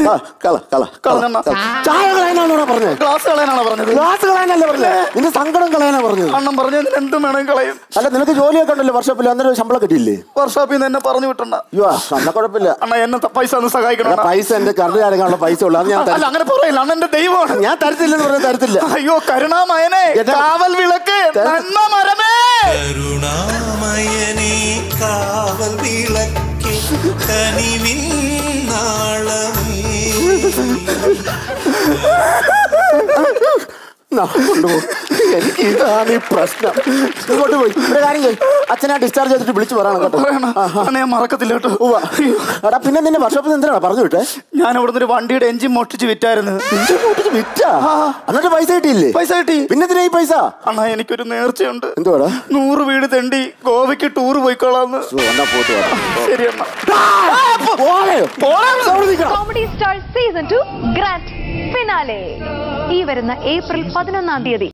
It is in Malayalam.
ആ, കള കള കള കളഞ്ഞെന്നാ? കള. ചായ കളയാനാണോ പറഞ്ഞത് ഗ്ലാസ് കളയാനാണോ പറഞ്ഞത് ഗ്ലാസ് കളയാനല്ലേ പറഞ്ഞത് നിന്റെ സങ്കടം കളയാനാ പറഞ്ഞത് അണ്ണൻ പറഞ്ഞതിന് എന്തും വേണം കളയും അല്ല നിനക്ക് ജോലിയൊക്കെ ഉണ്ടല്ലോ വർഷപ്പിൽ അന്നേരം ശമ്പളം കിട്ടിയില്ലേ വർഷോപ്പിൽ നിന്ന് എന്നെ പറഞ്ഞു വിട്ടണ്ട അയ്യോ അന്ന കുഴപ്പമില്ല അണ്ണ എന്നെ ത- പൈസ ഒന്ന് സഹായിക്കണം എടാ, അണ്ണാ. പൈസ എന്റെ കറണ്ട് കാര്യങ്ങളുള്ള പൈസ ഉള്ളു അത് ഞാൻ അല്ല തര- അങ്ങനെ പറയില്ല അണ്ണ എന്റെ ദൈവമാണ് ഞാൻ തരത്തില്ലെന്ന് പറഞ്ഞാൽ തരത്തില്ല അയ്യോ കരുണാമയനെ എടാ. കാവൽ വിളക്ക് തര- നന്മ മരമേ കരുണാമയനേ കാവൽ വിളക്കി കനിവിൻ നാളമേ നാ, കൊണ്ടുപോ. എനിക്ക് ഇതാണ് ഈ പ്രശ്നം ഇങ്ങോട്ട് പോയി ഒരു കാര്യം ചെയ്യ്. അച്ഛനെ ഡിസ്ചാർജ് ചെയ്തിട്ട് വിളിച്ചു പറയണം കേട്ടോ പറയണ അണ്ണ ഞാൻ മറക്കത്തില്ല കേട്ടോ ഉവ്വ. എടാ പിന്നെ നിന്നെ വർഷോപ്പിൽ എന്തിനാ പറഞ്ഞു വിട്ടെ ഞാൻ അവിടുന്ന് ഒരു വണ്ടിയുടെ എഞ്ചിൻ മോഷ്ടിച്ച് വിറ്റായിരുന്നു നിന്റെ കൂട്ടിട്ട് വിറ്റാ എന്നിട്ട് പൈസ കിട്ടിയില്ലേ പൈസ കിട്ടി പിന്നെ എന്തിനാ ഈ പൈസ അണ്ണാ എനിക്കൊരു നേർച്ചയുണ്ട് എന്തുവാടാ നൂറ് വീട് തെണ്ടി ഗോവയ്ക്ക് ടൂർ പോയിക്കോളാന്ന് ഓ, എന്നാ പോയിട്ട് വാ. ശരി അണ്ണ പോളയോ? അവിടെ നിൽക്കണം. Comedy star season two grand finale ഈ വരുന്ന ഏപ്രിൽ പതിനൊന്നാം തീയതി